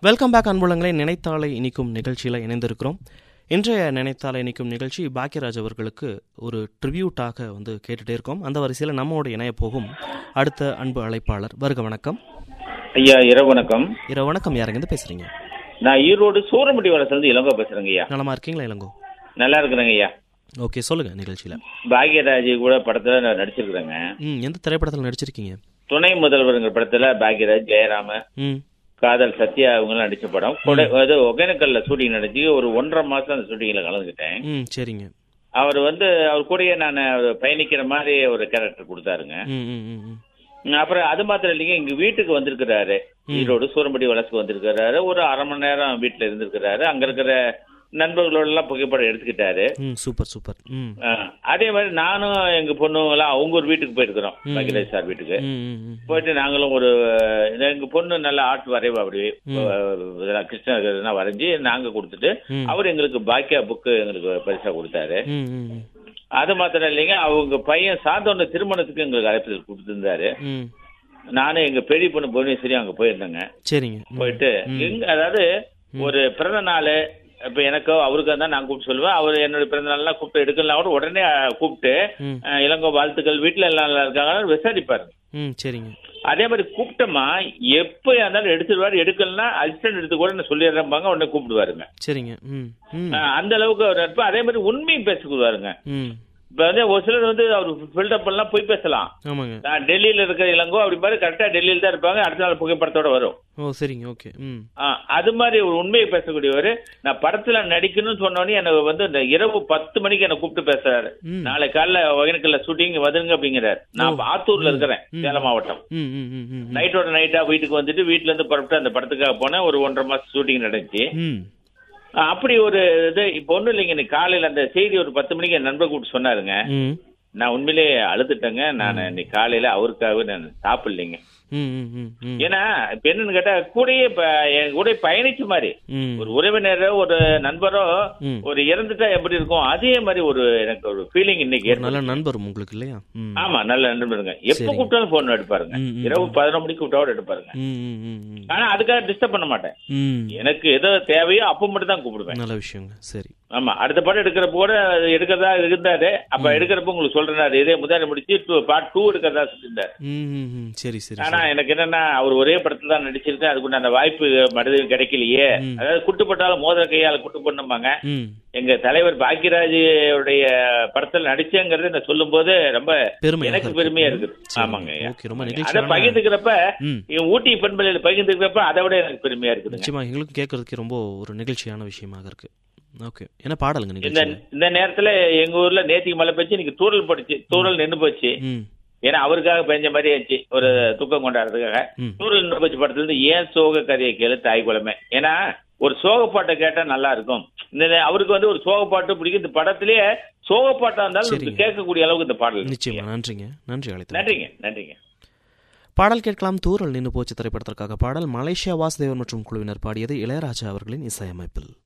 Welcome back அன்புள்ளங்களை நினைத்தாலை இனிக்கும் நிகழ்ச்சியில் இணைந்திருக்கிறோம் இன்றைய நினைத்தாலை இனிக்கும் நிகழ்ச்சி பாக்யராஜ் அவர்களுக்கு ஒரு ட்ரிபியூட்டாக வந்து கேட்டுட்டே இருக்கோம் அந்த வரிசையில் நம்மோடு இணைய போகும் அடுத்த அன்பு அழைப்பாளர் வருக வணக்கம் ஐயா இரவு வணக்கம் இரவு வணக்கம் யாருங்க பேசுறீங்க நான் ஈரோடு சூரமுடி வளர்ச்சிலிருந்து இளங்கோ பேசுறேங்க ஐயா நலமா இருக்கீங்களா இளங்கோ நல்லா இருக்கிறேங்க ஐயா ஓகே சொல்லுங்க நிகழ்ச்சியில் பாக்யராஜ் கூட படத்துல நான் நடிச்சிருக்கிறேங்க ம் எந்த திரைப்படத்தில் நடிச்சிருக்கீங்க துணை முதல்வருங்கிற படத்துல பாக்யராஜ் ஜெயராம ம் காதல் சத்யா இவங்கெல்லாம் நடிச்ச படம் கொடை அது ஒகேனக்கல்ல ஷூட்டிங் நடத்தி ஒரு ஒன்றரை மாசம் அந்த ஷூட்டிங்ல கலந்துக்கிட்டேன் ம் சரிங்க அவர் வந்து அவர் கூடயே நான் பயணிக்கிற மாதிரி ஒரு கேரக்டர் கொடுத்தாருங்க ம் ம் ம் ம் ம், அப்புறம் அது மாத்திரம் இல்லைங்க எங்க வீட்டுக்கு வந்திருக்கிறாரு ஈரோடு சூரம்படி வளர்ச்சி வந்திருக்கிறாரு ஒரு அரை மணி நேரம் வீட்டுல இருந்திருக்கிறாரு அங்க இருக்கிற நண்பர்களோட எல்லாம் புகைப்படம் எடுத்துக்கிட்டாரு ம் சூப்பர் சூப்பர் ம் ஆ, அதே மாதிரி நானும் எங்க பொண்ணுங்களாம் அவங்க ஒரு வீட்டுக்கு போயிருக்கிறோம் ம். பாக்கியராஜ் சார் வீட்டுக்கு ம் ம் ம் போயிட்டு நாங்களும் ஒரு இது எங்க பொண்ணு நல்ல ஆர்ட் வரைவா அப்படி இதெல்லாம் கிருஷ்ண வரைஞ்சி நாங்க கொடுத்துட்டு ம். அவர் எங்களுக்கு பாக்கியா புக்கு எங்களுக்கு பரிசா கொடுத்தாரு ம் ம் ம் அது மாத்திரம் இல்லைங்க அவங்க பையன் சாந்தோன திருமணத்துக்கு எங்களுக்கு அழைப்பு கொடுத்திருந்தாரு ம் நானும் எங்க பெரிய பொண்ணு புவனேஸ்வரி அங்க போயிருந்தேங்க சரிங்க ம். போயிட்டு எங்க அதாவது ஒரு பிறந்த நாள் இப்ப எனக்கோ அவருக்கோ தான் நான் கூப்பிட்டு சொல்லுவேன் அவர் என்னோட பிறந்த நாள்லாம் கூப்பிட்டு எடுக்கலாம் கூட உடனே அஹ், கூப்பிட்டு ம் அஹ், இளங்கோ வாழ்த்துக்கள் வீட்டுல எல்லாம் நல்லா இருக்காங்கன்னு விசாரிப்பாரு ம் சரிங்க அதே மாதிரி கூப்பிட்டோமா எப்ப இருந்தாலும் எடுத்துருவாரு எடுக்கலன்னா அசிஸ்டன்ட் எடுத்து கூட நான் சொல்லிடுறேன்பாங்க உடனே கூப்பிடுவாருங்க சரிங்க ம் ம் அஹ், அந்த அளவுக்கு அவர் நட்பு அதே மாதிரி உண்மையும் பேசிக்குவாருங்க ம் இப்ப வந்து ஒரு சிலர் வந்து அவர் பில்டப் எல்லாம் போய் பேசலாம் ஆமாங்க நான் டெல்லியில இருக்கிற இளங்கோ அப்படி மாதிரி கரெக்டா டெல்லியில தான் இருப்பாங்க அடுத்த நாள் புகைப்படத்தோட வரும் ஓ சரிங்க ஓகே ம் ஆ, அது மாதிரி ஒரு உண்மையை பேசக்கூடியவர் நான் படத்துல நடிக்கணும்னு சொன்னோடனே எனக்கு வந்து இந்த இரவு பத்து மணிக்கு என்ன கூப்பிட்டு பேசுறாரு ம். நாளை காலைல ஒகேனக்கல்ல ஷூட்டிங் வந்துருங்க அப்படிங்கிறாரு நான் இப்ப ஆத்தூர்ல இருக்கிறேன் சேலம் மாவட்டம் ம் ம் ம் ம் ம். நைட்டோட நைட்டா வீட்டுக்கு வந்துட்டு வீட்டுல இருந்து புறப்பட்டு அந்த படத்துக்காக போனேன் ஒரு ஒன்றரை மாசம் ஷூட்டிங் நடந்துச்சு ம் ஆ, அப்படி ஒரு இது இப்ப ஒண்ணும் இல்லைங்க இன்னைக்கு காலையில அந்த செய்தி ஒரு பத்து மணிக்கு என் நண்பர் கூப்பிட்டு சொன்னாருங்க ம் நான் உண்மையிலேயே அழுதுட்டேங்க நான் இன்னைக்கு காலையில அவருக்காக நான் சாப்பிடலைங்க ம் ம் ம் ம் ஏன்னா இப்ப என்னன்னு கேட்டா கூடயே இப்ப என் கூட பயணிச்ச மாதிரி ம் ஒரு உறவினரோ ஒரு நண்பரோ ம். ஒரு இறந்துட்டா எப்படி இருக்கும் அதே மாதிரி ஒரு எனக்கு ஒரு ஃபீலிங் இன்னைக்கு ஒரு நல்ல ஏற்படும் நண்பர் உங்களுக்கு இல்லையா ம் ஆமா நல்ல நண்பருங்க எப்ப சரிங்க. கூப்பிட்டாலும் போன் எடுப்பாருங்க ம், ம், இரவு பதினொரு மணிக்கு கூப்பிட்டாவோட எடுப்பாருங்க ம் ம் ம் ம் ஆனா அதுக்காக டிஸ்டர்ப் பண்ண மாட்டேன் ம் எனக்கு எதோ தேவையோ அப்ப மட்டும் தான் கூப்பிடுவேன் நல்ல விஷயங்க சரி ஆமா அடுத்த படம் எடுக்கிறப்ப கூட அது எடுக்கிறதா இருந்தாரு அப்ப எடுக்கிறப்ப உங்களுக்கு சொல்றாரு இதே முதல்ல முடிச்சு பார்ட் டூ எடுக்கிறதா சொல்லியிருந்தாரு ம் ம் ம் சரி சரி ஆனா சரி. எனக்கு என்னன்னா அவர் ஒரே படத்துல தான் நடிச்சிருக்கேன் அதுக்குள்ள அந்த வாய்ப்பு மறுபடியும் கிடைக்கலையே ம். அதாவது குட்டுப்பட்டாலும் மோதிர கையால குட்டு பண்ணுமாங்க ம் எங்க தலைவர் பாக்கியராஜுடைய படத்துல நடிச்சேங்கிறது நான் சொல்லும் போது ரொம்ப பெருமையாக எனக்கு இருக்கு. பெருமையா இருக்குது சரி. ஆமாங்க ஐயா. ஓகே ரொம்ப அதை நிகழ்ச்சியான பகிர்ந்துக்கிறப்ப ம் இவன் ஊட்டி பெண்பலையில பகிர்ந்துக்கிறப்ப அதை விட எனக்கு பெருமையா இருக்குதுங்க நிச்சயமா எங்களுக்கு கேட்கறதுக்கு ரொம்ப ஒரு நிகழ்ச்சியான விஷயமாக இருக்கு ஓகே என்ன பாடலுங்க இந்த நிகழ்ச்சி இந்த நேரத்துல எங்க ஊர்ல நேத்திக்கு மழை பெஞ்சு இன்னைக்கு தூரல் படிச்சு தூரல் நின்னு போச்சு ம் ஏன்னா அவருக்காக பெஞ்ச மாதிரி ஆச்சு ஒரு துக்கம் கொண்டாடுறதுக்காக ம் தூரல் நின்னு போச்சு படத்துல இருந்து ஏன் சோக கதையை கேளு தாய் குழமை ஏன்னா ஒரு சோக பாட்டை கேட்டா நல்லா இருக்கும் இந்த அவருக்கு வந்து ஒரு சோக பாட்டு பிடிக்கும் இந்த படத்திலேயே சோக பாட்டா இருந்தாலும் சரிங்க. கேட்கக்கூடிய அளவுக்கு இந்த பாடல் இருக்கு. நிச்சயமா நன்றிங்க நன்றி அழைத்து நன்றிங்க நன்றிங்க பாடல் கேட்கலாம் தூரல் நின்று போச்சு திரைப்படத்திற்காக பாடல் மலேசியா வாசுதேவன் மற்றும் குழுவினர் பாடியது இளையராஜா அவர்களின் இசையமைப்பில்